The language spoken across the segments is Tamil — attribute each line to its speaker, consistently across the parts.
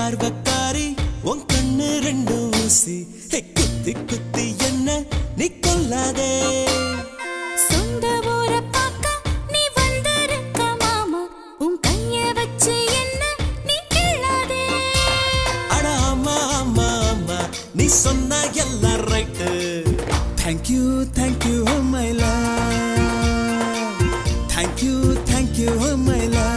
Speaker 1: பார்வக்காரி உன் கண்ணு ரெண்டு ஊசி ஹே, குத்தி குத்தி என்ன நீ கொல்லாதே
Speaker 2: சொந்த ஊரை பார்க்க நீ வந்திருக்க மாமா உன் கைய வச்சு என்ன நீ கிள்ளாதே
Speaker 1: அட ஆமா ஆமா ஆமா நீ சொன்ன எல்லாம் right thank you thank you my love thank you thank you my love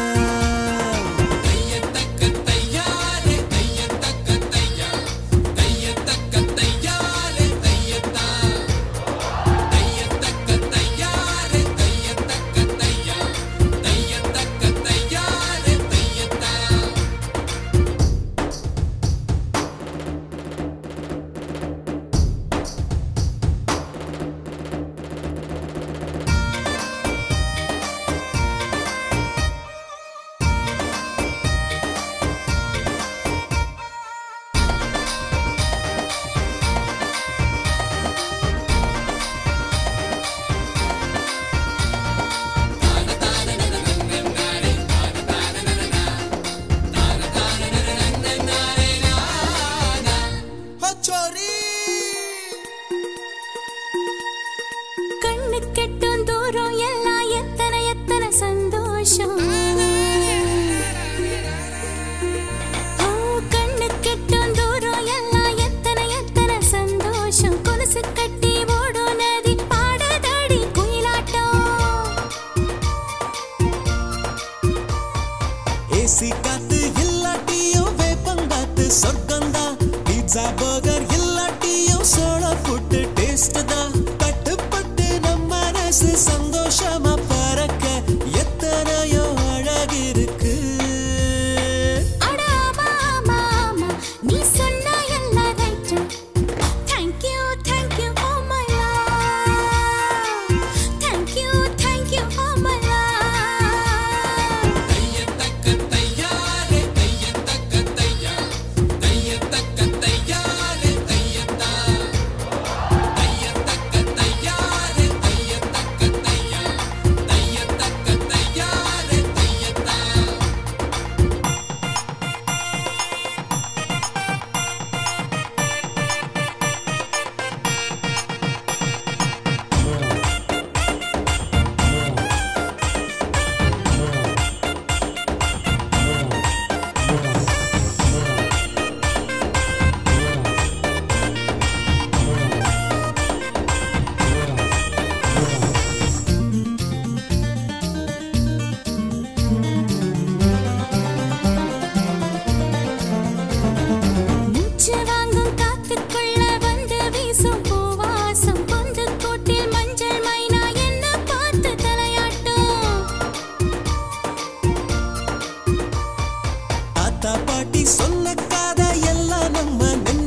Speaker 2: கண்ணு கெட்டும் தூரம் எல்லாம் எத்தனை எத்தனை சந்தோஷம் ஓ, கண்ணு கெட்டும் தூரம் எல்லாம் எத்தனை எத்தனை சந்தோஷம் கொலுசு கட்டி ஓடும் நதி பாடதடி குயிலாட்டம்
Speaker 1: ஏசி காத்து இல்லாட்டியும் வேப்பங்காத்து சொர்க்கந்தா பீட்சா பர்கர் இல்லாட்டியும் சோள புட்டு டேஸ்ட் தான் கட்டுப்பட்டு நம்ம மனசு சந்தோஷமா பறக்க எத்தனையோ அழகிருக்கு
Speaker 2: அட ஆமா, ஆமா, ஆமா, நீ சொன்ன எல்லாம் right. Thank you, thank you, oh my love. Thank you, thank you, oh my love. மூச்சு வாங்கும் காத்துக்குள்ள வந்து வீசும் பூவாசம் பொந்து கூட்டில் மஞ்சள் மைனா என்ன பார்த்து தலையாட்டும்
Speaker 1: தாத்தா பாட்டி சொன்ன கதை எல்லாம் நம்ம